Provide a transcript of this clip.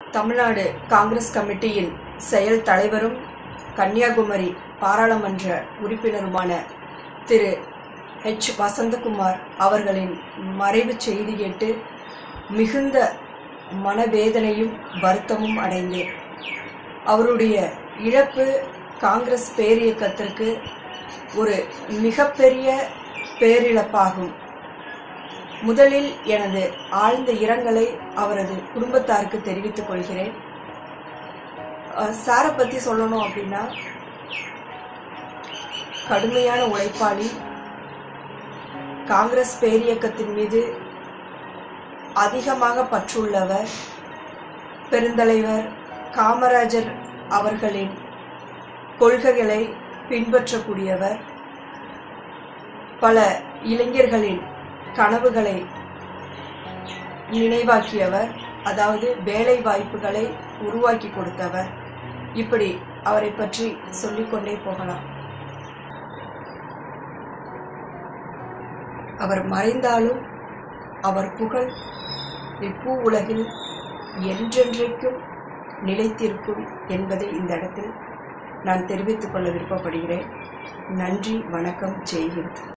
தமிழ்நாடு காங்கிரஸ் கமிட்டியின் செயல் தலைவரும் கன்னியாகுமரி பாராளுமன்ற உறுப்பினருமான திரு ஹெச் வசந்தகுமார் அவர்களின் மறைவுச் செய்தி கேட்டு மிகுந்த மனவேதனையும் வருத்தமும் அடைந்தேன் அவருடைய இழப்பு காங்கிரஸ் பேரியக்கத்திற்கு ஒரு மிகப்பெரிய பேரிழப்பாகும் முதலில் எனது ஆழ்ந்த இரங்கலை அவரது குடும்பத்தாருக்கு தெரிவித்துக் கொள்கிறேன் அஹ் சாரை பற்றி சொல்லணும் அப்படின்னா கடுமையான உழைப்பாளி காங்கிரஸ் பேரியக்கத்தின் மீது அதிகமாக பற்றுள்ளவர் பெருந்தலைவர் காமராஜர் அவர்களின் கொள்கைகளை பின்பற்றக்கூடியவர் பல இளைஞர்களின் கனவுகளை நினைவாக்கியவர் அதாவது வேலை வாய்ப்புகளை உருவாக்கி கொடுத்தவர் இப்படி அவரை பற்றி சொல்லிக்கொண்டே போகலாம் அவர் மறைந்தாலும் அவர் புகழ் இப்பூ உலகில் என்றென்றைக்கும் நிலைத்திருக்கும் என்பதை இந்த இடத்தில் நான் தெரிவித்துக் கொள்ள விருப்பப்படுகிறேன் நன்றி வணக்கம் ஜெய்ஹிந்த்